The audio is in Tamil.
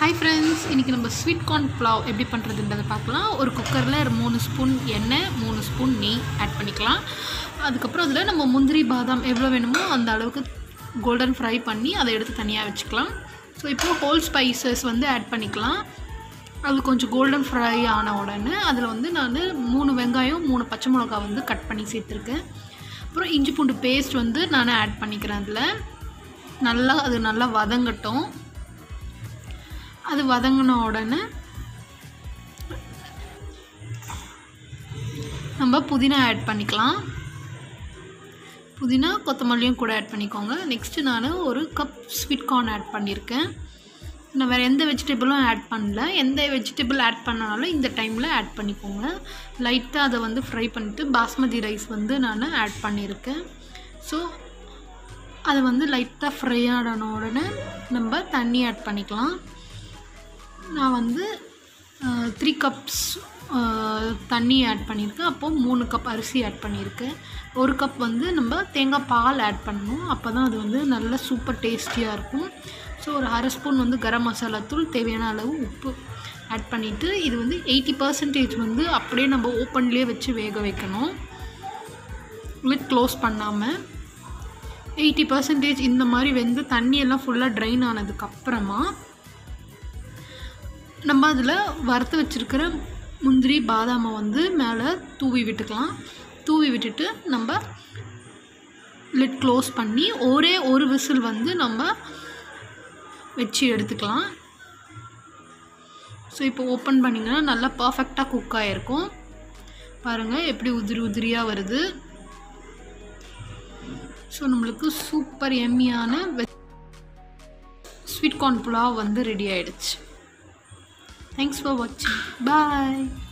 ஹாய் ஃப்ரெண்ட்ஸ் இன்றைக்கி நம்ம ஸ்வீட் கார்ன் புலாவ் எப்படி பண்ணுறதுன்றதை பார்க்கலாம் ஒரு குக்கரில் மூணு ஸ்பூன் எண்ணெய் மூணு ஸ்பூன் நெய் ஆட் பண்ணிக்கலாம் அதுக்கப்புறம் அதில் நம்ம முந்திரி பாதாம் எவ்வளோ வேணுமோ அந்த அளவுக்கு கோல்டன் ஃப்ரை பண்ணி அதை எடுத்து தனியாக வச்சுக்கலாம் ஸோ இப்போ ஹோல் ஸ்பைசஸ் வந்து ஆட் பண்ணிக்கலாம் அது கொஞ்சம் கோல்டன் ஃப்ரை ஆன உடனே அதில் வந்து நான் மூணு வெங்காயம் மூணு பச்சை மிளகா வந்து கட் பண்ணி சேர்த்துருக்கேன் அப்புறம் இஞ்சி பூண்டு பேஸ்ட் வந்து நான் ஆட் பண்ணிக்கிறேன் அதில் நல்லா அது நல்லா வதங்கட்டும் அது வதங்கின உடனே நம்ம புதினா ஆட் பண்ணிக்கலாம் புதினா கொத்தமல்லியும் கூட ஆட் பண்ணிக்கோங்க நெக்ஸ்ட்டு நான் ஒரு கப் ஸ்வீட் கார்ன் ஆட் பண்ணியிருக்கேன் நான் வேறு எந்த வெஜிடபிளும் ஆட் பண்ணல எந்த வெஜிடபிள் ஆட் பண்ணாலும் இந்த டைமில் ஆட் பண்ணிக்கோங்க லைட்டாக அதை வந்து ஃப்ரை பண்ணிவிட்டு பாஸ்மதி ரைஸ் வந்து நான் ஆட் பண்ணியிருக்கேன் ஸோ அதை வந்து லைட்டாக ஃப்ரை ஆன உடனே நம்ம தண்ணி ஆட் பண்ணிக்கலாம் நான் வந்து த்ரீ கப்ஸ் தண்ணி ஆட் பண்ணியிருக்கேன் அப்போது மூணு கப் அரிசி ஆட் பண்ணியிருக்கேன் ஒரு கப் வந்து நம்ம தேங்காய் பால் ஆட் பண்ணணும் அப்போ தான் அது வந்து நல்ல சூப்பர் டேஸ்டியாக இருக்கும் ஸோ ஒரு அரை ஸ்பூன் வந்து கரம் மசாலா தூள் தேவையான அளவு உப்பு ஆட் பண்ணிவிட்டு இது வந்து எயிட்டி பர்சன்டேஜ் வந்து அப்படியே நம்ம ஓப்பன்லேயே வச்சு வேக வைக்கணும் லிட் க்ளோஸ் பண்ணாமல் எயிட்டி பர்சன்டேஜ் இந்த மாதிரி வெந்து தண்ணியெல்லாம் ஃபுல்லாக ட்ரைன் ஆனதுக்கப்புறமா நம்ம அதில் வறுத்து வச்சுருக்கிற முந்திரி பாதாமை வந்து மேலே தூவி விட்டுக்கலாம் தூவி விட்டுட்டு நம்ம லிட் க்ளோஸ் பண்ணி ஒரே ஒரு விசில் வந்து நம்ம வச்சு எடுத்துக்கலாம் ஸோ இப்போ ஓப்பன் பண்ணிங்கன்னா நல்லா பர்ஃபெக்டாக குக் ஆகிருக்கும் பாருங்கள் எப்படி உதிரி உதிரியாக வருது ஸோ நம்மளுக்கு சூப்பர் எம்மியான ஸ்வீட் கார்ன் புலாவ் வந்து ரெடி ஆகிடுச்சு தேங்க்ஸ் ஃபார் வாட்சிங் பாய்